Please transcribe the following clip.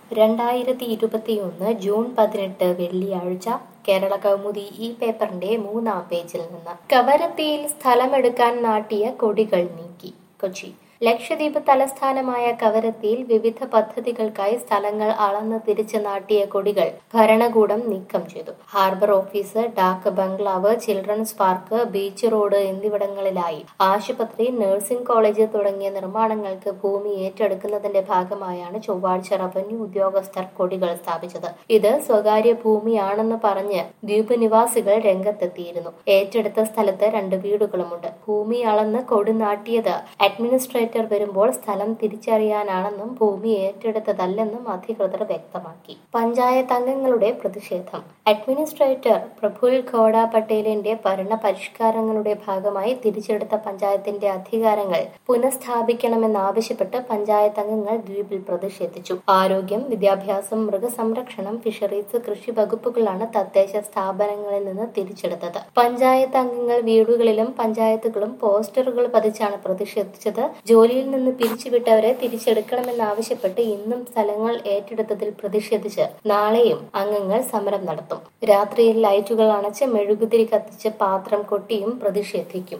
രണ്ടായിരത്തി ഇരുപത്തിയൊന്ന് ജൂൺ പതിനെട്ട് വെള്ളിയാഴ്ച കേരള കൗമുദി ഈ പേപ്പറിന്റെ മൂന്നാം പേജിൽ നിന്ന് കവരത്തിയിൽ സ്ഥലമെടുക്കാൻ നാട്ടിയ കൊടികൾ നീക്കി കൊച്ചി ലക്ഷദ്വീപ് തലസ്ഥാനമായ കവരത്തിയിൽ വിവിധ പദ്ധതികൾക്കായി സ്ഥലങ്ങൾ അളന്ന് തിരിച്ച് നാട്ടിയ കൊടികൾ ഭരണകൂടം നീക്കം ചെയ്തു ഹാർബർ ഓഫീസ് ഡാക്ക് ബംഗ്ലാവ് ചിൽഡ്രൻസ് പാർക്ക് ബീച്ച് റോഡ് എന്നിവിടങ്ങളിലായി ആശുപത്രി നഴ്സിംഗ് കോളേജ് തുടങ്ങിയ നിർമ്മാണങ്ങൾക്ക് ഭൂമി ഏറ്റെടുക്കുന്നതിന്റെ ഭാഗമായാണ് ചൊവ്വാഴ്ച റവന്യൂ ഉദ്യോഗസ്ഥർ കൊടികൾ സ്ഥാപിച്ചത് ഇത് സ്വകാര്യ ഭൂമിയാണെന്ന് പറഞ്ഞ് ദ്വീപ് നിവാസികൾ രംഗത്തെത്തിയിരുന്നു ഏറ്റെടുത്ത സ്ഥലത്ത് രണ്ട് വീടുകളുമുണ്ട് ഭൂമി അളന്ന് കൊടി നാട്ടിയത് അഡ്മിനിസ്ട്രേറ്റർ വരുമ്പോൾ സ്ഥലം തിരിച്ചറിയാനാണെന്നും ഭൂമി ഏറ്റെടുത്തതല്ലെന്നും അധികൃതർ വ്യക്തമാക്കി പഞ്ചായത്ത് അംഗങ്ങളുടെ പ്രതിഷേധം അഡ്മിനിസ്ട്രേറ്റർ പ്രഫുൽ ഖോഡ പട്ടേലിന്റെ ഭരണ പരിഷ്കാരങ്ങളുടെ ഭാഗമായി തിരിച്ചെടുത്ത പഞ്ചായത്തിന്റെ അധികാരങ്ങൾ പുനഃസ്ഥാപിക്കണമെന്നാവശ്യപ്പെട്ട് പഞ്ചായത്ത് അംഗങ്ങൾ ദ്വീപിൽ പ്രതിഷേധിച്ചു ആരോഗ്യം വിദ്യാഭ്യാസം മൃഗസംരക്ഷണം ഫിഷറീസ് കൃഷി വകുപ്പുകളാണ് തദ്ദേശ സ്ഥാപനങ്ങളിൽ നിന്ന് തിരിച്ചെടുത്തത് പഞ്ചായത്ത് അംഗങ്ങൾ വീടുകളിലും പഞ്ചായത്തുകളും പോസ്റ്ററുകൾ പതിച്ചാണ് പ്രതിഷേധിച്ചത് ജോലിയിൽ നിന്ന് പിരിച്ചുവിട്ടവരെ തിരിച്ചെടുക്കണമെന്നാവശ്യപ്പെട്ട് ഇന്നും സ്ഥലങ്ങൾ ഏറ്റെടുത്തതിൽ പ്രതിഷേധിച്ച് നാളെയും അംഗങ്ങൾ സമരം നടത്തും രാത്രിയിൽ ലൈറ്റുകൾ അണച്ച് മെഴുകുതിരി കത്തിച്ച് പാത്രം കൊട്ടിയും പ്രതിഷേധിക്കും